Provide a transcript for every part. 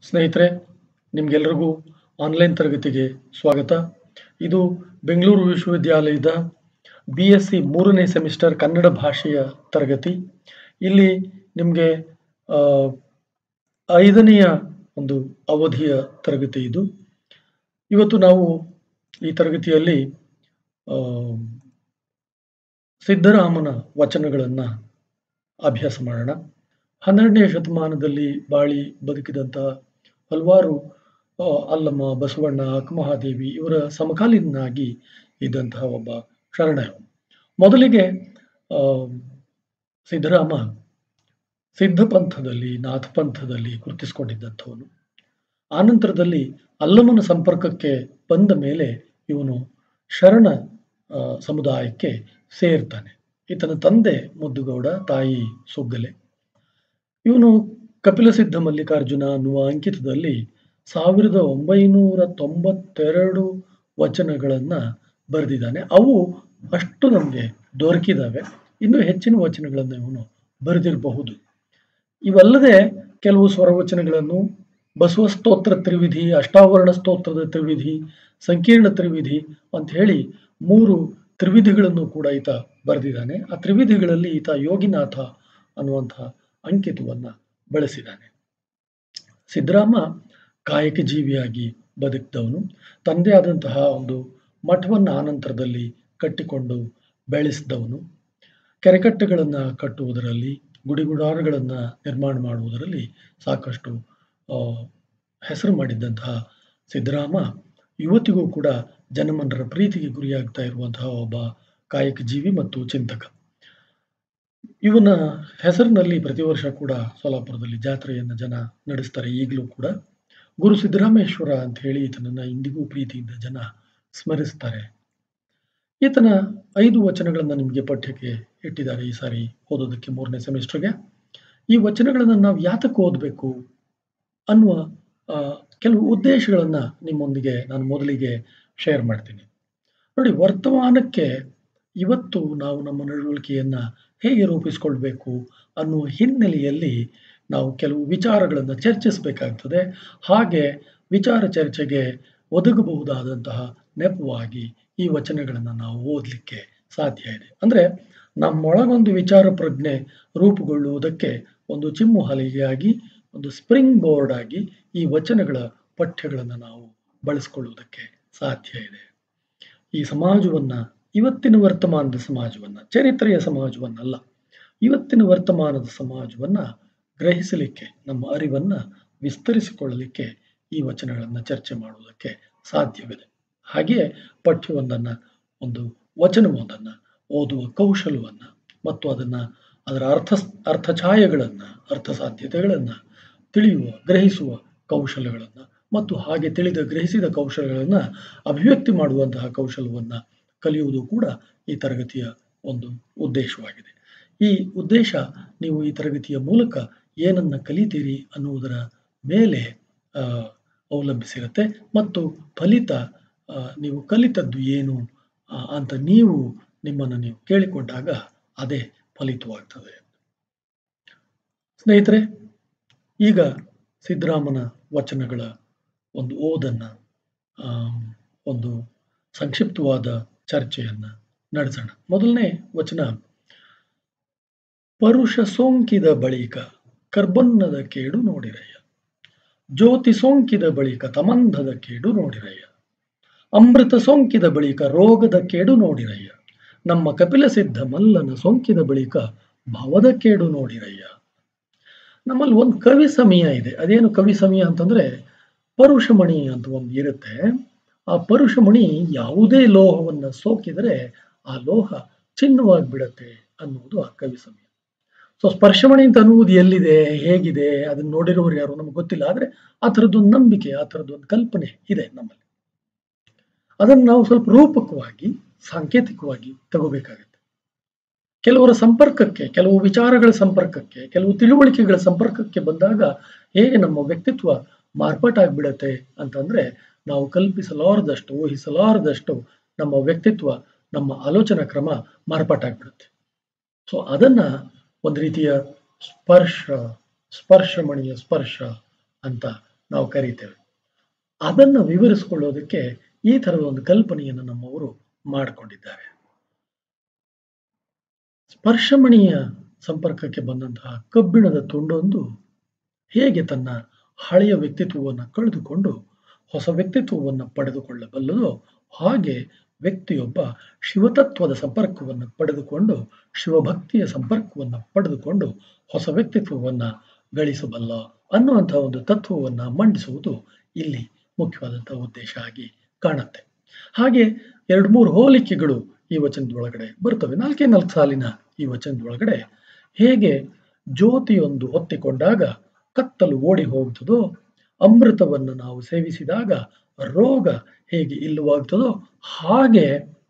ಸ್ನೇಹಿತರೆ ನಿಮಗೆಲ್ಲರಿಗೂ ಆನ್ಲೈನ್ ತರಗತಿಗೆ ಸ್ವಾಗತ ಇದು ಬೆಂಗಳೂರು ವಿಶ್ವವಿದ್ಯಾಲಯದ ಬಿ ಎಸ್ ಸಿ ಮೂರನೇ ಸೆಮಿಸ್ಟರ್ ಕನ್ನಡ ಭಾಷೆಯ ತರಗತಿ ಇಲ್ಲಿ ನಿಮಗೆ ಐದನೆಯ ಒಂದು ಅವಧಿಯ ತರಗತಿ ಇದು ಇವತ್ತು ನಾವು ಈ ತರಗತಿಯಲ್ಲಿ ಆ, ಸಿದ್ದರಾಮನ ವಚನಗಳನ್ನು ಅಭ್ಯಾಸ ಮಾಡೋಣ ಹನ್ನೆರಡನೇ ಶತಮಾನದಲ್ಲಿ ಬಾಳಿ ಬದುಕಿದಂತಹ ಹಲವಾರು ಆ, ಅಲ್ಲಮ್ಮ ಬಸವಣ್ಣ ಅಕ್ಕಮಹಾದೇವಿ ಇವರ ಸಮಕಾಲೀನಾಗಿ ಇದ್ದಂತಹ ಒಬ್ಬ ಶರಣ ಇವ್ನು. ಮೊದಲಿಗೆ ಆ, ಸಿದ್ದರಾಮ ಸಿದ್ಧ ಪಂಥದಲ್ಲಿ ನಾಥ ಪಂಥದಲ್ಲಿ ಗುರುತಿಸಿಕೊಂಡಿದ್ದಂಥವನು ಆನಂತರದಲ್ಲಿ ಅಲ್ಲಮನ ಸಂಪರ್ಕಕ್ಕೆ ಬಂದ ಮೇಲೆ ಇವನು ಶರಣ ಆ, ಸಮುದಾಯಕ್ಕೆ ಸೇರ್ತಾನೆ ಈತನ ತಂದೆ ಮುದ್ದುಗೌಡ ತಾಯಿ ಸುಗ್ಗಲೆ ಇವನು ಕಪಿಲಸಿದ್ಧ ಮಲ್ಲಿಕಾರ್ಜುನ ಅನ್ನುವ ಅಂಕಿತದಲ್ಲಿ ಸಾವಿರದ ಒಂಬೈನೂರ ತೊಂಬತ್ತೆರಡು ವಚನಗಳನ್ನು ಬರೆದಿದ್ದಾನೆ ಅವು ಅಷ್ಟು ನಮಗೆ ದೊರಕಿದಾವೆ ಇನ್ನು ಹೆಚ್ಚಿನ ವಚನಗಳನ್ನು ಇವನು ಬರೆದಿರಬಹುದು ಇವಲ್ಲದೆ ಕೆಲವು ಸ್ವರವಚನಗಳನ್ನು ಬಸವ ಸ್ತೋತ್ರ ತ್ರಿವಿಧಿ ಅಷ್ಟಾವರಣ ಸ್ತೋತ್ರದ ತ್ರಿವಿಧಿ ಸಂಕೀರ್ಣ ತ್ರಿವಿಧಿ ಅಂತ ಹೇಳಿ ಮೂರು ತ್ರಿವಿಧಿಗಳನ್ನು ಕೂಡ ಈತ ಬರೆದಿದ್ದಾನೆ ಆ ತ್ರಿವಿಧಿಗಳಲ್ಲಿ ಈತ ಯೋಗಿನಾಥ ಅನ್ನುವಂತಹ ಅಂಕಿತವನ್ನ ಬಳಸಿದ್ದಾನೆ ಸಿದ್ದರಾಮ ಕಾಯಕ ಜೀವಿಯಾಗಿ ಬದುಕಿದವನು ತಂದೆ ಆದಂತಹ ಒಂದು ಮಠವನ್ನು ಆನಂತರದಲ್ಲಿ ಕಟ್ಟಿಕೊಂಡು ಬೆಳೆಸಿದವನು ಕೆರೆಕಟ್ಟೆಗಳನ್ನು ಕಟ್ಟುವುದರಲ್ಲಿ ಗುಡಿಗುಡಾರಗಳನ್ನು ನಿರ್ಮಾಣ ಮಾಡುವುದರಲ್ಲಿ ಸಾಕಷ್ಟು ಆ, ಹೆಸರು ಮಾಡಿದ್ದಂತಹ ಸಿದ್ದರಾಮ ಇವತ್ತಿಗೂ ಕೂಡ ಜನಮನರ ಪ್ರೀತಿಗೆ ಗುರಿಯಾಗ್ತಾ ಇರುವಂತಹ ಒಬ್ಬ ಕಾಯಕ ಜೀವಿ ಮತ್ತು ಚಿಂತಕ ಇವನ ಹೆಸರಿನಲ್ಲಿ ಪ್ರತಿ ವರ್ಷ ಕೂಡ ಸೋಲಾಪುರದಲ್ಲಿ ಜಾತ್ರೆಯನ್ನು ಜನ ನಡೆಸ್ತಾರೆ ಈಗಲೂ ಕೂಡ ಗುರು ಸಿದ್ದರಾಮೇಶ್ವರ ಅಂತ ಹೇಳಿ ಈತನನ್ನ ಇಂದಿಗೂ ಪ್ರೀತಿಯಿಂದ ಜನ ಸ್ಮರಿಸ್ತಾರೆ ಈತನ ಐದು ವಚನಗಳನ್ನು ನಿಮಗೆ ಪಠ್ಯಕ್ಕೆ ಇಟ್ಟಿದ್ದಾರೆ ಈ ಸಾರಿ ಓದೋದಕ್ಕೆ ಮೂರನೇ ಸೆಮಿಸ್ಟರ್ಗೆ ಈ ವಚನಗಳನ್ನು ನಾವು ಯಾತಕ್ಕೆ ಓದಬೇಕು ಅನ್ನುವ ಆ, ಕೆಲವು ಉದ್ದೇಶಗಳನ್ನು ನಿಮ್ಮೊಂದಿಗೆ ನಾನು ಮೊದಲಿಗೆ ಶೇರ್ ಮಾಡ್ತೀನಿ ನೋಡಿ ವರ್ತಮಾನಕ್ಕೆ ಇವತ್ತು ನಾವು ನಮ್ಮ ನಡವಳಿಕೆಯನ್ನು ಹೇಗೆ ರೂಪಿಸ್ಕೊಳ್ಬೇಕು ಅನ್ನುವ ಹಿನ್ನೆಲೆಯಲ್ಲಿ ನಾವು ಕೆಲವು ವಿಚಾರಗಳನ್ನು ಚರ್ಚಿಸಬೇಕಾಗ್ತದೆ ಹಾಗೆ ವಿಚಾರ ಚರ್ಚೆಗೆ ಒದಗಬಹುದಾದಂತಹ ನೆಪವಾಗಿ ಈ ವಚನಗಳನ್ನು ನಾವು ಓದಲಿಕ್ಕೆ ಸಾಧ್ಯ ಇದೆ ಅಂದರೆ ನಮ್ಮೊಳಗೊಂದು ವಿಚಾರ ಪ್ರಜ್ಞೆ ರೂಪುಗೊಳ್ಳುವುದಕ್ಕೆ ಒಂದು ಚಿಮ್ಮು ಹಲಿಗೆಯಾಗಿ ಒಂದು ಸ್ಪ್ರಿಂಗ್ ಬೋರ್ಡ್ ಆಗಿ ಈ ವಚನಗಳ ಪಠ್ಯಗಳನ್ನು ನಾವು ಬಳಸ್ಕೊಳ್ಳುವುದಕ್ಕೆ ಸಾಧ್ಯ ಇದೆ ಈ ಸಮಾಜವನ್ನ ಇವತ್ತಿನ ವರ್ತಮಾನದ ಸಮಾಜವನ್ನ ಚರಿತ್ರೆಯ ಸಮಾಜವನ್ನಲ್ಲ ಇವತ್ತಿನ ವರ್ತಮಾನದ ಸಮಾಜವನ್ನ ಗ್ರಹಿಸಲಿಕ್ಕೆ ನಮ್ಮ ಅರಿವನ್ನ ವಿಸ್ತರಿಸಿಕೊಳ್ಳಲಿಕ್ಕೆ ಈ ವಚನಗಳನ್ನು ಚರ್ಚೆ ಮಾಡುವುದಕ್ಕೆ ಸಾಧ್ಯವಿದೆ ಹಾಗೆಯೇ ಪಠ್ಯವೊಂದನ್ನ ಒಂದು ವಚನವೊಂದನ್ನ ಓದುವ ಕೌಶಲವನ್ನ ಮತ್ತು ಅದನ್ನ ಅದರ ಅರ್ಥ ಅರ್ಥ ಛಾಯೆಗಳನ್ನ ಅರ್ಥ ಸಾಧ್ಯತೆಗಳನ್ನ ತಿಳಿಯುವ ಗ್ರಹಿಸುವ ಕೌಶಲಗಳನ್ನ ಮತ್ತು ಹಾಗೆ ತಿಳಿದ ಗ್ರಹಿಸಿದ ಕೌಶಲಗಳನ್ನ ಅಭಿವ್ಯಕ್ತಿ ಮಾಡುವಂತಹ ಕೌಶಲವನ್ನ ಕಲಿಯುವುದು ಕೂಡ ಈ ತರಗತಿಯ ಒಂದು ಉದ್ದೇಶವಾಗಿದೆ ಈ ಉದ್ದೇಶ ನೀವು ಈ ತರಗತಿಯ ಮೂಲಕ ಏನನ್ನ ಕಲಿತೀರಿ ಅನ್ನುವುದರ ಮೇಲೆ ಆ, ಅವಲಂಬಿಸಿರುತ್ತೆ ಮತ್ತು ಫಲಿತ ಆ, ನೀವು ಕಲಿತದ್ದು ಏನು ಆ, ಅಂತ ನೀವು ನಿಮ್ಮನ್ನು ನೀವು ಕೇಳಿಕೊಂಡಾಗ ಅದೇ ಫಲಿತವಾಗ್ತದೆ ಸ್ನೇಹಿತರೆ ಈಗ ಸಿದ್ದರಾಮನ ವಚನಗಳ ಒಂದು ಓದನ್ನ ಆಮ್, ಒಂದು ಸಂಕ್ಷಿಪ್ತವಾದ ಚರ್ಚೆಯನ್ನ ನಡೆಸೋಣ ಮೊದಲನೇ ವಚನ ಪರುಷ ಸೋಂಕಿದ ಬಳಿಕ ಕರ್ಬನ್ನದ ಕೇಡು ನೋಡಿರಯ್ಯ ಜ್ಯೋತಿ ಸೋಂಕಿದ ಬಳಿಕ ತಮಂಧದ ಕೇಡು ನೋಡಿರಯ್ಯ ಅಮೃತ ಸೋಂಕಿದ ಬಳಿಕ ರೋಗದ ಕೇಡು ನೋಡಿರಯ್ಯ ನಮ್ಮ ಕಪಿಲ ಸಿದ್ಧ ಮಲ್ಲನ ಸೋಂಕಿದ ಬಳಿಕ ಭವದ ಕೇಡು ನೋಡಿರಯ್ಯ ನಮ್ಮಲ್ಲಿ ಒಂದು ಕವಿ ಸಮಯ ಇದೆ ಅದೇನು ಕವಿ ಸಮಯ ಅಂತಂದ್ರೆ ಪರುಷಮಣಿ ಅಂತ ಒಂದು ಇರುತ್ತೆ ಆ ಪರುಷಮಣಿ ಯಾವುದೇ ಲೋಹವನ್ನ ಸೋಕಿದರೆ ಆ ಲೋಹ ಚಿನ್ನವಾಗಿ ಬಿಡತ್ತೆ ಅನ್ನುವುದು ಆ ಕವಿ ಸಮಯ ಸೊ ಸ್ಪರ್ಶಮಣಿ ಅಂತ ಅನ್ನುವುದು ಎಲ್ಲಿದೆ ಹೇಗಿದೆ ಅದನ್ನ ನೋಡಿರೋರು ಯಾರು ನಮ್ಗೆ ಗೊತ್ತಿಲ್ಲ ಆದ್ರೆ ಆ ಥರದ್ದೊಂದು ನಂಬಿಕೆ ಆ ಥರದ್ದೊಂದು ಕಲ್ಪನೆ ಇದೆ ನಮ್ಮಲ್ಲಿ ಅದನ್ನು ನಾವು ಸ್ವಲ್ಪ ರೂಪಕವಾಗಿ ಸಾಂಕೇತಿಕವಾಗಿ ತಗೋಬೇಕಾಗತ್ತೆ ಕೆಲವರ ಸಂಪರ್ಕಕ್ಕೆ ಕೆಲವು ವಿಚಾರಗಳ ಸಂಪರ್ಕಕ್ಕೆ ಕೆಲವು ತಿಳುವಳಿಕೆಗಳ ಸಂಪರ್ಕಕ್ಕೆ ಬಂದಾಗ ಹೇಗೆ ನಮ್ಮ ವ್ಯಕ್ತಿತ್ವ ಮಾರ್ಪಾಟಾಗ್ಬಿಡತ್ತೆ ಅಂತಂದ್ರೆ ನಾವು ಕಲ್ಪಿಸಲಾರದಷ್ಟು ಊಹಿಸಲಾರದಷ್ಟು ನಮ್ಮ ವ್ಯಕ್ತಿತ್ವ ನಮ್ಮ ಆಲೋಚನಾ ಕ್ರಮ ಮಾರ್ಪಾಟಾಗ್ಬಿಡುತ್ತೆ ಸೊ ಅದನ್ನ ಒಂದು ರೀತಿಯ ಸ್ಪರ್ಶ ಸ್ಪರ್ಶಮಣಿಯ ಸ್ಪರ್ಶ ಅಂತ ನಾವು ಕರೀತೇವೆ ಅದನ್ನು ವಿವರಿಸಿಕೊಳ್ಳೋದಕ್ಕೆ ಈ ಥರದ ಒಂದು ಕಲ್ಪನೆಯನ್ನು ನಮ್ಮವರು ಮಾಡಿಕೊಂಡಿದ್ದಾರೆ ಸ್ಪರ್ಶಮಣಿಯ ಸಂಪರ್ಕಕ್ಕೆ ಬಂದಂತಹ ಕಬ್ಬಿಣದ ತುಂಡೊಂದು ಹೇಗೆ ತನ್ನ ಹಳೆಯ ವ್ಯಕ್ತಿತ್ವವನ್ನು ಕಳೆದುಕೊಂಡು ಹೊಸ ವ್ಯಕ್ತಿತ್ವವನ್ನು ಪಡೆದುಕೊಳ್ಳಬಲ್ಲದೋ ಹಾಗೆ ವ್ಯಕ್ತಿಯೊಬ್ಬ ಶಿವತತ್ವದ ಸಂಪರ್ಕವನ್ನು ಪಡೆದುಕೊಂಡು ಶಿವಭಕ್ತಿಯ ಸಂಪರ್ಕವನ್ನು ಪಡೆದುಕೊಂಡು ಹೊಸ ವ್ಯಕ್ತಿತ್ವವನ್ನು ಗಳಿಸಬಲ್ಲ ಅನ್ನುವಂತಹ ಒಂದು ತತ್ವವನ್ನು ಮಂಡಿಸುವುದು ಇಲ್ಲಿ ಮುಖ್ಯವಾದಂತಹ ಉದ್ದೇಶ ಆಗಿ ಕಾಣುತ್ತೆ ಹಾಗೆ ಎರಡು ಮೂರು ಹೋಲಿಕೆಗಳು ಈ ವಚನದೊಳಗಡೆ ಬರ್ತವೆ ನಾಲ್ಕೇ ನಾಲ್ಕು ಸಾಲಿನ ಈ ವಚನದೊಳಗಡೆ ಹೇಗೆ ಜ್ಯೋತಿಯೊಂದು ಹೊತ್ತಿಕೊಂಡಾಗ ಕತ್ತಲು ಓಡಿ ಹೋಗ್ತದೋ ಅಮೃತವನ್ನು ನಾವು ಸೇವಿಸಿದಾಗ ರೋಗ ಹೇಗೆ ಇಲ್ಲವಾಗ್ತದೋ ಹಾಗೆ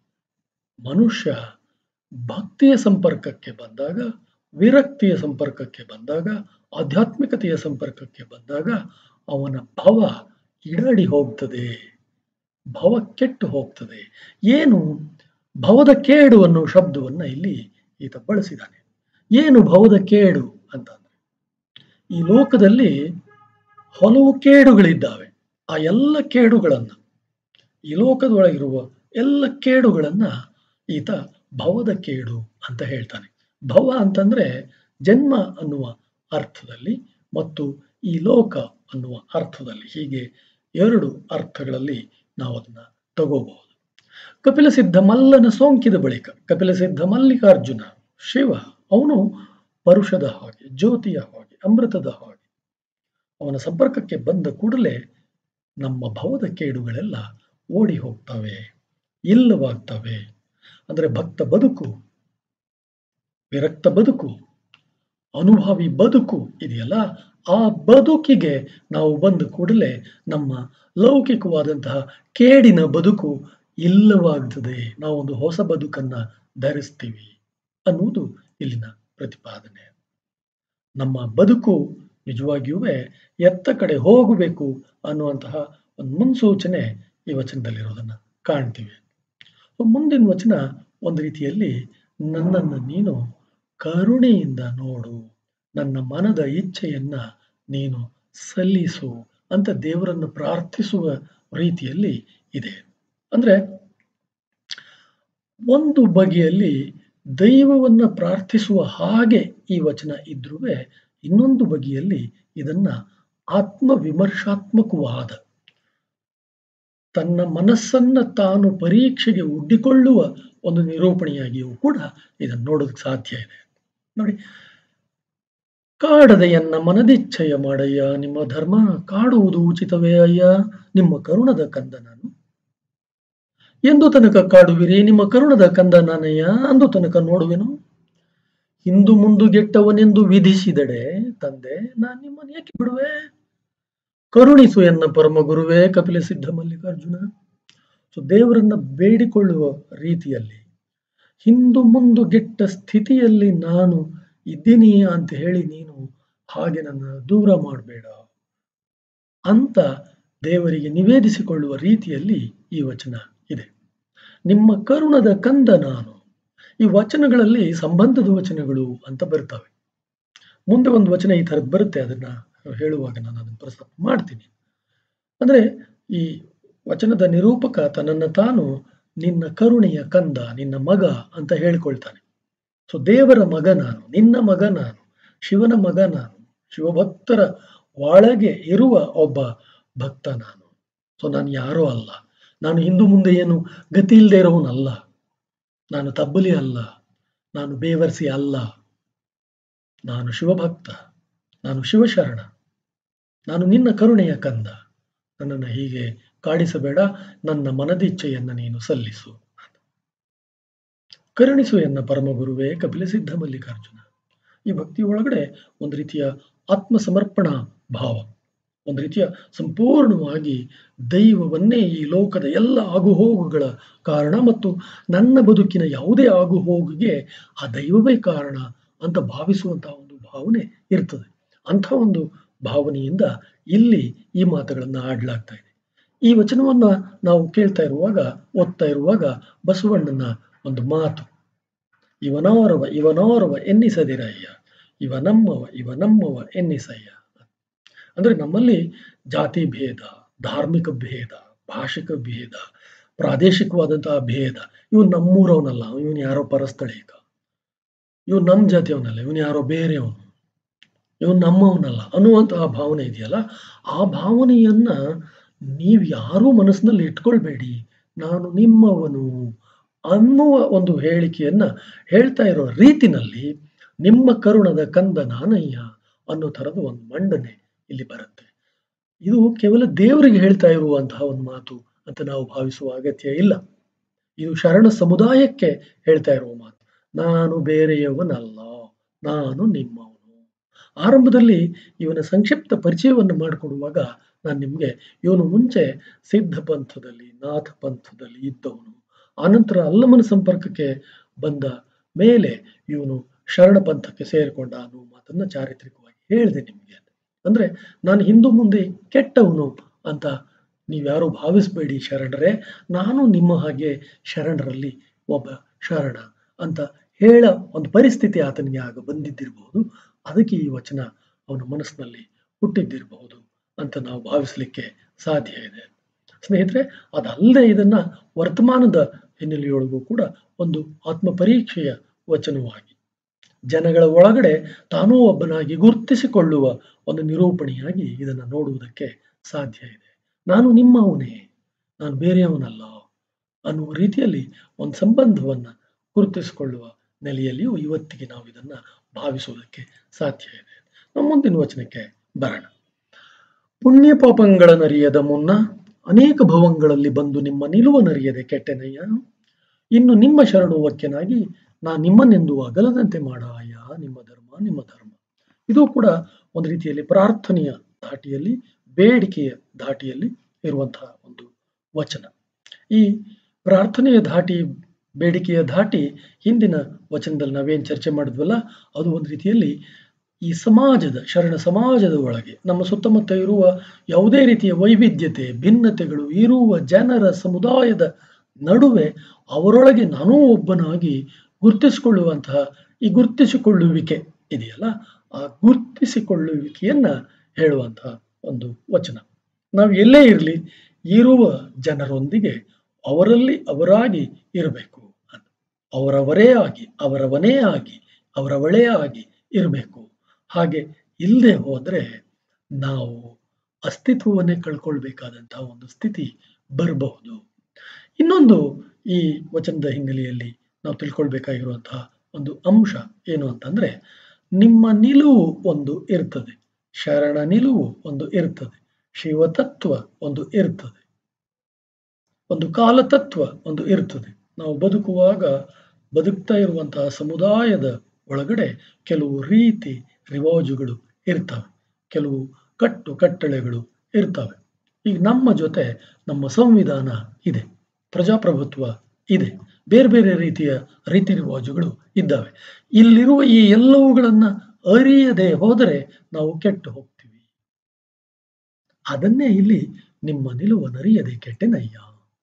ಮನುಷ್ಯ ಭಕ್ತಿಯ ಸಂಪರ್ಕಕ್ಕೆ ಬಂದಾಗ ವಿರಕ್ತಿಯ ಸಂಪರ್ಕಕ್ಕೆ ಬಂದಾಗ ಆಧ್ಯಾತ್ಮಿಕತೆಯ ಸಂಪರ್ಕಕ್ಕೆ ಬಂದಾಗ ಅವನ ಭವ ಇಡಡಿ ಹೋಗ್ತದೆ ಭವ ಕೆಟ್ಟು ಹೋಗ್ತದೆ ಏನು ಭವದ ಕೇಡು ಅನ್ನೋ ಶಬ್ದವನ್ನ ಇಲ್ಲಿ ಈತ ಬಳಸಿದ್ದಾನೆ ಏನು ಭವದ ಕೇಡು ಅಂತಂದ್ರೆ ಈ ಲೋಕದಲ್ಲಿ ಹಲವು ಕೇಡುಗಳಿದ್ದಾವೆ ಆ ಎಲ್ಲ ಕೇಡುಗಳನ್ನ ಈ ಲೋಕದೊಳಗಿರುವ ಎಲ್ಲ ಕೇಡುಗಳನ್ನ ಈತ ಭವದ ಕೇಡು ಅಂತ ಹೇಳ್ತಾನೆ ಭವ ಅಂತಂದ್ರೆ ಜನ್ಮ ಅನ್ನುವ ಅರ್ಥದಲ್ಲಿ ಮತ್ತು ಈ ಲೋಕ ಅನ್ನುವ ಅರ್ಥದಲ್ಲಿ ಹೀಗೆ ಎರಡು ಅರ್ಥಗಳಲ್ಲಿ ನಾವು ಅದನ್ನ ತಗೋಬಹುದು ಕಪಿಲ ಸಿದ್ಧ ಮಲ್ಲನ ಸೋಂಕಿದ ಬಳಿಕ ಕಪಿಲ ಸಿದ್ಧ ಮಲ್ಲಿಕಾರ್ಜುನ ಶಿವ ಅವನು ಪರುಷದ ಹಾಗೆ ಜ್ಯೋತಿಯ ಹಾಗೆ ಅಮೃತದ ಹಾಗೆ ಅವನ ಸಂಪರ್ಕಕ್ಕೆ ಬಂದ ಕೂಡಲೇ ನಮ್ಮ ಭವದ ಕೇಡುಗಳೆಲ್ಲ ಓಡಿ ಹೋಗ್ತವೆ ಇಲ್ಲವಾಗ್ತವೆ ಅಂದ್ರೆ ಭಕ್ತ ಬದುಕು ವಿರಕ್ತ ಬದುಕು ಅನುಭವಿ ಬದುಕು ಇದೆಯಲ್ಲ ಆ ಬದುಕಿಗೆ ನಾವು ಬಂದ ಕೂಡಲೇ ನಮ್ಮ ಲೌಕಿಕವಾದಂತಹ ಕೇಡಿನ ಬದುಕು ಇಲ್ಲವಾಗ್ತದೆ ನಾವೊಂದು ಹೊಸ ಬದುಕನ್ನ ಧರಿಸ್ತೀವಿ ಅನ್ನುವುದು ಇಲ್ಲಿನ ಪ್ರತಿಪಾದನೆ ನಮ್ಮ ಬದುಕು ನಿಜವಾಗಿಯೂ ಎತ್ತ ಕಡೆ ಹೋಗಬೇಕು ಅನ್ನುವಂತಹ ಒಂದು ಮುನ್ಸೂಚನೆ ಈ ವಚನದಲ್ಲಿರೋದನ್ನ ಕಾಣ್ತೀವಿ ಮುಂದಿನ ವಚನ ಒಂದು ರೀತಿಯಲ್ಲಿ ನನ್ನನ್ನು ನೀನು ಕರುಣೆಯಿಂದ ನೋಡು ನನ್ನ ಮನದ ಇಚ್ಛೆಯನ್ನ ನೀನು ಸಲ್ಲಿಸು ಅಂತ ದೇವರನ್ನು ಪ್ರಾರ್ಥಿಸುವ ರೀತಿಯಲ್ಲಿ ಇದೆ ಅಂದ್ರೆ ಒಂದು ಬಗೆಯಲ್ಲಿ ದೈವವನ್ನ ಪ್ರಾರ್ಥಿಸುವ ಹಾಗೆ ಈ ವಚನ ಇದ್ರೂ ಇನ್ನೊಂದು ಬಗೆಯಲ್ಲಿ ಇದನ್ನ ಆತ್ಮವಿಮರ್ಶಾತ್ಮಕವಾದ ತನ್ನ ಮನಸ್ಸನ್ನ ತಾನು ಪರೀಕ್ಷೆಗೆ ಒಡ್ಡಿಕೊಳ್ಳುವ ಒಂದು ನಿರೂಪಣೆಯಾಗಿಯೂ ಕೂಡ ಇದನ್ನು ನೋಡೋದಕ್ಕೆ ಸಾಧ್ಯ ಇದೆ ನೋಡಿ ಕಾಡದೆಯನ್ನ ಮನದಿಚ್ಛಯ ಮಾಡಯ್ಯ ನಿಮ್ಮ ಧರ್ಮ ಕಾಡುವುದು ಉಚಿತವೇ ಅಯ್ಯ ನಿಮ್ಮ ಕರುಣದ ಕಂದ ನಾನು ಎಂದು ತನಕ ಕಾಡುವಿರಿ ನಿಮ್ಮ ಕರುಣದ ಕಂದ ನಾನಯ್ಯ ಅಂದು ತನಕ ನೋಡುವೆನು ಹಿಂದು ಮುಂದು ಗೆಟ್ಟವನೆಂದು ವಿಧಿಸಿದಡೆ ತಂದೆ ನಾನು ನಿಮ್ಮನ್ನು ಏಕೆ ಬಿಡುವೆ ಕರುಣಿಸು ಎನ್ನ ಪರಮ ಗುರುವೇ ಕಪಿಲ ಸಿದ್ಧ ಮಲ್ಲಿಕಾರ್ಜುನ ಸೊ ದೇವರನ್ನ ಬೇಡಿಕೊಳ್ಳುವ ರೀತಿಯಲ್ಲಿ ಹಿಂದು ಮುಂದು ಗೆಟ್ಟ ಸ್ಥಿತಿಯಲ್ಲಿ ನಾನು ಇದ್ದೀನಿ ಅಂತ ಹೇಳಿ ನೀನು ಹಾಗೆ ನನ್ನ ದೂರ ಮಾಡಬೇಡ ಅಂತ ದೇವರಿಗೆ ನಿವೇದಿಸಿಕೊಳ್ಳುವ ರೀತಿಯಲ್ಲಿ ಈ ವಚನ ಇದೆ ನಿಮ್ಮ ಕರುಣದ ಕಂದ ನಾನು ಈ ವಚನಗಳಲ್ಲಿ ಸಂಬಂಧದ ವಚನಗಳು ಅಂತ ಬರ್ತವೆ ಮುಂದೆ ಒಂದು ವಚನ ಈ ಥರದ್ದು ಬರುತ್ತೆ ಅದನ್ನ ಹೇಳುವಾಗ ನಾನು ಅದನ್ನು ಪ್ರಸ್ತಾಪ ಮಾಡ್ತೀನಿ ಅಂದ್ರೆ ಈ ವಚನದ ನಿರೂಪಕ ತನ್ನನ್ನು ತಾನು ನಿನ್ನ ಕರುಣೆಯ ಕಂದ ನಿನ್ನ ಮಗ ಅಂತ ಹೇಳ್ಕೊಳ್ತಾನೆ ಸೊ ದೇವರ ಮಗ ನಾನು ನಿನ್ನ ಮಗ ನಾನು ಶಿವನ ಮಗ ನಾನು ಶಿವಭಕ್ತರ ಒಳಗೆ ಇರುವ ಒಬ್ಬ ಭಕ್ತ ನಾನು ಸೊ ನಾನು ಯಾರೋ ಅಲ್ಲ ನಾನು ಹಿಂದು ಮುಂದೆ ಏನು ಗತಿ ಇಲ್ಲದೆ ಇರೋನಲ್ಲ ನಾನು ತಬ್ಬಲಿ ಅಲ್ಲ ನಾನು ಬೇವರ್ಸಿ ಅಲ್ಲ ನಾನು ಶಿವಭಕ್ತ ನಾನು ಶಿವಶರಣ ನಾನು ನಿನ್ನ ಕರುಣೆಯ ಕಂದ ನನ್ನನ್ನು ಹೀಗೆ ಕಾಡಿಸಬೇಡ ನನ್ನ ಮನದಿಚ್ಛೆಯನ್ನ ನೀನು ಸಲ್ಲಿಸು ಕರುಣಿಸು ಎನ್ನ ಪರಮಗುರುವೇ ಕಪಿಲ ಸಿದ್ಧ ಮಲ್ಲಿಕಾರ್ಜುನ ಈ ಭಕ್ತಿ ಒಳಗಡೆ ಒಂದು ರೀತಿಯ ಆತ್ಮ ಸಮರ್ಪಣಾ ಭಾವ ಒಂದು ರೀತಿಯ ಸಂಪೂರ್ಣವಾಗಿ ದೈವವನ್ನೇ ಈ ಲೋಕದ ಎಲ್ಲ ಆಗುಹೋಗುಗಳ ಕಾರಣ ಮತ್ತು ನನ್ನ ಬದುಕಿನ ಯಾವುದೇ ಆಗುಹೋಗಿಗೆ ಆ ದೈವವೇ ಕಾರಣ ಅಂತ ಭಾವಿಸುವಂತಹ ಒಂದು ಭಾವನೆ ಇರ್ತದೆ ಅಂಥ ಒಂದು ಭಾವನೆಯಿಂದ ಇಲ್ಲಿ ಈ ಮಾತುಗಳನ್ನು ಆಡಲಾಗ್ತಾ ಇದೆ ಈ ವಚನವನ್ನ ನಾವು ಕೇಳ್ತಾ ಇರುವಾಗ ಓದ್ತಾ ಇರುವಾಗ ಬಸವಣ್ಣನ ಒಂದು ಮಾತು ಇವನೋರವ ಇವನೋರವ ಎನ್ನಿಸದಿರಯ್ಯ ಇವ ನಮ್ಮವ ಇವ ನಮ್ಮವ ಎನ್ನಿಸಯ್ಯ ಅಂದ್ರೆ ನಮ್ಮಲ್ಲಿ ಜಾತಿ ಭೇದ ಧಾರ್ಮಿಕ ಭೇದ ಭಾಷಿಕ ಭೇದ ಪ್ರಾದೇಶಿಕವಾದಂತಹ ಭೇದ ಇವ್ ನಮ್ಮೂರವನಲ್ಲ ಇವನು ಯಾರೋ ಪರಸ್ಥಳೀಕ ಇವ್ ನಮ್ಮ ಜಾತಿಯವನಲ್ಲ ಇವನು ಯಾರೋ ಬೇರೆಯವನು ಇವನು ನಮ್ಮವನಲ್ಲ ಅನ್ನುವಂತಹ ಭಾವನೆ ಇದೆಯಲ್ಲ ಆ ಭಾವನೆಯನ್ನ ನೀವು ಯಾರೂ ಮನಸ್ಸಿನಲ್ಲಿ ಇಟ್ಕೊಳ್ಬೇಡಿ ನಾನು ನಿಮ್ಮವನು ಅನ್ನುವ ಒಂದು ಹೇಳಿಕೆಯನ್ನ ಹೇಳ್ತಾ ಇರೋ ರೀತಿನಲ್ಲಿ ನಿಮ್ಮ ಕರುಣದ ಕಂದ ನಾನಯ್ಯ ಅನ್ನೋ ಥರದ ಒಂದು ಮಂಡನೆ ಇಲ್ಲಿ ಬರುತ್ತೆ ಇದು ಕೇವಲ ದೇವರಿಗೆ ಹೇಳ್ತಾ ಇರುವಂತಹ ಒಂದು ಮಾತು ಅಂತ ನಾವು ಭಾವಿಸುವ ಅಗತ್ಯ ಇಲ್ಲ ಇದು ಶರಣ ಸಮುದಾಯಕ್ಕೆ ಹೇಳ್ತಾ ಇರುವ ಮಾತು ನಾನು ಬೇರೆಯವನಲ್ಲ ನಾನು ನಿಮ್ಮವನು ಆರಂಭದಲ್ಲಿ ಇವನ ಸಂಕ್ಷಿಪ್ತ ಪರಿಚಯವನ್ನು ಮಾಡಿಕೊಡುವಾಗ ನಾನು ನಿಮಗೆ ಇವನು ಮುಂಚೆ ಸಿದ್ಧ ಪಂಥದಲ್ಲಿ ನಾಥ ಪಂಥದಲ್ಲಿ ಇದ್ದವನು ಆನಂತರ ಅಲ್ಲಮನ ಸಂಪರ್ಕಕ್ಕೆ ಬಂದ ಮೇಲೆ ಇವನು ಶರಣ ಪಂಥಕ್ಕೆ ಸೇರಿಕೊಂಡ ಅನ್ನುವ ಮಾತನ್ನ ಚಾರಿತ್ರಿಕವಾಗಿ ಹೇಳಿದೆ ನಿಮಗೆ ಅಂದ್ರೆ ನಾನು ಹಿಂದೂ ಮುಂದೆ ಕೆಟ್ಟವನು ಅಂತ ನೀವ್ಯಾರು ಭಾವಿಸಬೇಡಿ ಶರಣರೇ ನಾನು ನಿಮ್ಮ ಹಾಗೆ ಶರಣರಲ್ಲಿ ಒಬ್ಬ ಶರಣ ಅಂತ ಹೇಳ ಒಂದು ಪರಿಸ್ಥಿತಿ ಆತನಿಗೆ ಆಗ ಬಂದಿದ್ದಿರಬಹುದು ಅದಕ್ಕೆ ಈ ವಚನ ಅವನ ಮನಸ್ಸಿನಲ್ಲಿ ಹುಟ್ಟಿದ್ದಿರಬಹುದು ಅಂತ ನಾವು ಭಾವಿಸಲಿಕ್ಕೆ ಸಾಧ್ಯ ಇದೆ ಸ್ನೇಹಿತರೆ ಅದಲ್ಲದೆ ಇದನ್ನ ವರ್ತಮಾನದ ಹಿನ್ನೆಲೆಯೊಳಗೂ ಕೂಡ ಒಂದು ಆತ್ಮ ಪರೀಕ್ಷೆಯ ವಚನವಾಗಿ ಜನಗಳ ಒಳಗಡೆ ತಾನೂ ಒಬ್ಬನಾಗಿ ಗುರುತಿಸಿಕೊಳ್ಳುವ ಒಂದು ನಿರೂಪಣೆಯಾಗಿ ಇದನ್ನು ನೋಡುವುದಕ್ಕೆ ಸಾಧ್ಯ ಇದೆ ನಾನು ನಿಮ್ಮವನೇ ನಾನು ಬೇರೆಯವನಲ್ಲ ಅನ್ನುವ ರೀತಿಯಲ್ಲಿ ಒಂದು ಸಂಬಂಧವನ್ನ ಗುರುತಿಸಿಕೊಳ್ಳುವ ನೆಲೆಯಲ್ಲಿಯೂ ಇವತ್ತಿಗೆ ನಾವು ಇದನ್ನ ಭಾವಿಸುವುದಕ್ಕೆ ಸಾಧ್ಯ ಇದೆ ನಮ್ಮ ಮುಂದಿನ ವಚನಕ್ಕೆ ಬರೋಣ ಪುಣ್ಯ ಪಾಪಗಳನ್ನರಿಯದ ಮುನ್ನ ಅನೇಕ ಭವಂಗಳಲ್ಲಿ ಬಂದು ನಿಮ್ಮ ನಿಲುವನರಿಯದೆ ಕೆಟ್ಟೆನಯ್ಯ ಇನ್ನು ನಿಮ್ಮ ಶರಣು ವಾಕ್ಯನಾಗಿ ನಾ ನಿಮ್ಮನ್ನೆಂದು ಅಗಲದಂತೆ ಮಾಡಾಯ ನಿಮ್ಮ ಧರ್ಮ ನಿಮ್ಮ ಧರ್ಮ ಇದು ಕೂಡ ಒಂದು ರೀತಿಯಲ್ಲಿ ಪ್ರಾರ್ಥನೆಯ ಧಾಟಿಯಲ್ಲಿ ಬೇಡಿಕೆಯ ಧಾಟಿಯಲ್ಲಿ ಇರುವಂತಹ ಒಂದು ವಚನ ಈ ಪ್ರಾರ್ಥನೆಯ ಧಾಟಿ ಬೇಡಿಕೆಯ ಧಾಟಿ ಹಿಂದಿನ ವಚನದಲ್ಲಿ ನಾವೇನು ಚರ್ಚೆ ಮಾಡಿದ್ವಲ್ಲ ಅದು ಒಂದು ರೀತಿಯಲ್ಲಿ ಈ ಸಮಾಜದ ಶರಣ ಸಮಾಜದ ಒಳಗೆ ನಮ್ಮ ಸುತ್ತಮುತ್ತ ಇರುವ ಯಾವುದೇ ರೀತಿಯ ವೈವಿಧ್ಯತೆ ಭಿನ್ನತೆಗಳು ಇರುವ ಜನರ ಸಮುದಾಯದ ನಡುವೆ ಅವರೊಳಗೆ ನಾನೂ ಒಬ್ಬನಾಗಿ ಗುರುತಿಸಿಕೊಳ್ಳುವಂತಹ ಈ ಗುರುತಿಸಿಕೊಳ್ಳುವಿಕೆ ಇದೆಯಲ್ಲ ಆ ಗುರುತಿಸಿಕೊಳ್ಳುವಿಕೆಯನ್ನ ಹೇಳುವಂತಹ ಒಂದು ವಚನ ನಾವು ಎಲ್ಲೇ ಇರಲಿ ಇರುವ ಜನರೊಂದಿಗೆ ಅವರಲ್ಲಿ ಅವರಾಗಿ ಇರಬೇಕು ಅವರವರೇ ಆಗಿ ಅವರವನೇ ಆಗಿ ಅವರವಳೇ ಆಗಿ ಇರಬೇಕು ಹಾಗೆ ಇಲ್ಲದೆ ಹೋದ್ರೆ ನಾವು ಅಸ್ತಿತ್ವವನ್ನೇ ಕಳ್ಕೊಳ್ಬೇಕಾದಂತಹ ಒಂದು ಸ್ಥಿತಿ ಬರಬಹುದು ಇನ್ನೊಂದು ಈ ವಚನದ ಹಿನ್ನೆಲೆಯಲ್ಲಿ ನಾವು ತಿಳ್ಕೊಳ್ಬೇಕಾಗಿರುವಂತಹ ಒಂದು ಅಂಶ ಏನು ಅಂತಂದ್ರೆ ನಿಮ್ಮ ನಿಲುವು ಒಂದು ಇರ್ತದೆ ಶರಣ ನಿಲುವು ಒಂದು ಇರ್ತದೆ ಶಿವತತ್ವ ಒಂದು ಇರ್ತದೆ ಒಂದು ಕಾಲತತ್ವ ಒಂದು ಇರ್ತದೆ ನಾವು ಬದುಕುವಾಗ ಬದುಕ್ತಾ ಇರುವಂತಹ ಸಮುದಾಯದ ಒಳಗಡೆ ಕೆಲವು ರೀತಿ ರಿವಾಜುಗಳು ಇರ್ತವೆ ಕೆಲವು ಕಟ್ಟು ಕಟ್ಟಳೆಗಳು ಇರ್ತವೆ ಈಗ ನಮ್ಮ ಜೊತೆ ನಮ್ಮ ಸಂವಿಧಾನ ಇದೆ ಪ್ರಜಾಪ್ರಭುತ್ವ ಇದೆ ಬೇರೆ ಬೇರೆ ರೀತಿಯ ರೀತಿ ರಿವಾಜುಗಳು ಇದ್ದಾವೆ ಇಲ್ಲಿರುವ ಈ ಎಲ್ಲವುಗಳನ್ನ ಅರಿಯದೆ ಹೋದರೆ ನಾವು ಕೆಟ್ಟು ಹೋಗ್ತೀವಿ ಅದನ್ನೇ ಇಲ್ಲಿ ನಿಮ್ಮ ನಿಲುವನರಿಯದೆ ಕೆಟ್ಟೆನಯ್ಯ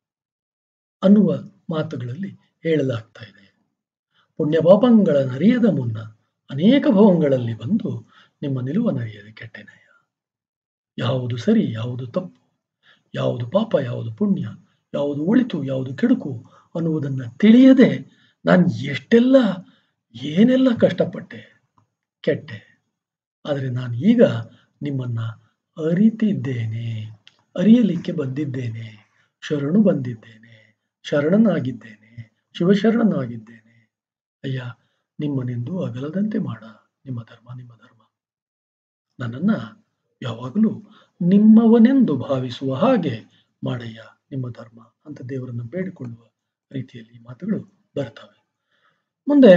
ಅನ್ನುವ ಮಾತುಗಳಲ್ಲಿ ಹೇಳಲಾಗ್ತಾ ಇದೆ ಪುಣ್ಯ ಪಾಪಗಳನ್ನರಿಯದ ಮುನ್ನ ಅನೇಕ ಭವಗಳಲ್ಲಿ ಬಂದು ನಿಮ್ಮ ನಿಲುವನರಿಯದೆ ಕೆಟ್ಟೆನಯ್ಯ ಯಾವುದು ಸರಿ ಯಾವುದು ತಪ್ಪು ಯಾವುದು ಪಾಪ ಯಾವುದು ಪುಣ್ಯ ಯಾವುದು ಒಳಿತು ಯಾವುದು ಕೆಡುಕು ಅನ್ನುವುದನ್ನ ತಿಳಿಯದೆ ನಾನು ಎಷ್ಟೆಲ್ಲ ಏನೆಲ್ಲ ಕಷ್ಟಪಟ್ಟೆ ಕೆಟ್ಟೆ ಆದರೆ ನಾನು ಈಗ ನಿಮ್ಮನ್ನ ಅರಿತಿದ್ದೇನೆ ಅರಿಯಲಿಕ್ಕೆ ಬಂದಿದ್ದೇನೆ ಶರಣು ಬಂದಿದ್ದೇನೆ ಶರಣನಾಗಿದ್ದೇನೆ ಶಿವಶರಣನಾಗಿದ್ದೇನೆ ಅಯ್ಯ ನಿಮ್ಮನೆಂದು ಅಗಲದಂತೆ ಮಾಡ ನಿಮ್ಮ ಧರ್ಮ ನಿಮ್ಮ ಧರ್ಮ ನನ್ನನ್ನ ಯಾವಾಗಲೂ ನಿಮ್ಮವನೆಂದು ಭಾವಿಸುವ ಹಾಗೆ ಮಾಡಯ್ಯ ನಿಮ್ಮ ಧರ್ಮ ಅಂತ ದೇವರನ್ನು ಬೇಡಿಕೊಳ್ಳುವ ರೀತಿಯಲ್ಲಿ ಈ ಮಾತುಗಳು ಬರ್ತವೆ ಮುಂದೆ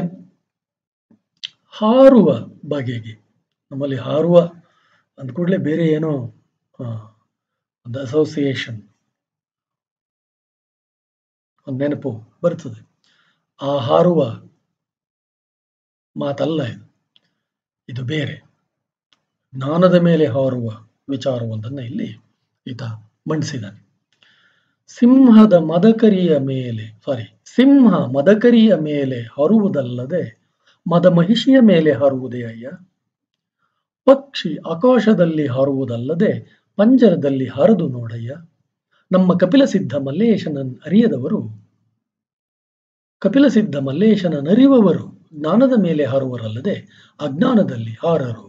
ಹಾರುವ ಬಗೆಗೆ ನಮ್ಮಲ್ಲಿ ಹಾರುವ ಅಂದ ಕೂಡಲೇ ಬೇರೆ ಏನೋ ಒಂದು ಅಸೋಸಿಯೇಷನ್ ಒಂದು ನೆನಪು ಬರ್ತದೆ ಆ ಹಾರುವ ಮಾತಲ್ಲ ಇದು ಇದು ಬೇರೆ ಜ್ಞಾನದ ಮೇಲೆ ಹಾರುವ ವಿಚಾರವೊಂದನ್ನ ಇಲ್ಲಿ ಈತ ಮಂಡಿಸಿದ್ದಾನೆ ಸಿಂಹದ ಮದಕರಿಯ ಮೇಲೆ ಸಾರಿ ಸಿಂಹ ಮದಕರಿಯ ಮೇಲೆ ಹರುವುದಲ್ಲದೆ ಮದ ಮಹಿಷಿಯ ಮೇಲೆ ಹರುವುದೇ ಅಯ್ಯ ಪಕ್ಷಿ ಆಕಾಶದಲ್ಲಿ ಹಾರುವುದಲ್ಲದೆ ಪಂಜರದಲ್ಲಿ ಹಾರದು ನೋಡಯ್ಯ ನಮ್ಮ ಕಪಿಲಸಿದ್ಧ ಮಲ್ಲೇಶನನ್ ಅರಿಯದವರು ಕಪಿಲಸಿದ್ಧ ಮಲ್ಲೇಶನನ್ನರಿಯುವವರು ಜ್ಞಾನದ ಮೇಲೆ ಹಾರುವರಲ್ಲದೆ ಅಜ್ಞಾನದಲ್ಲಿ ಹಾರರು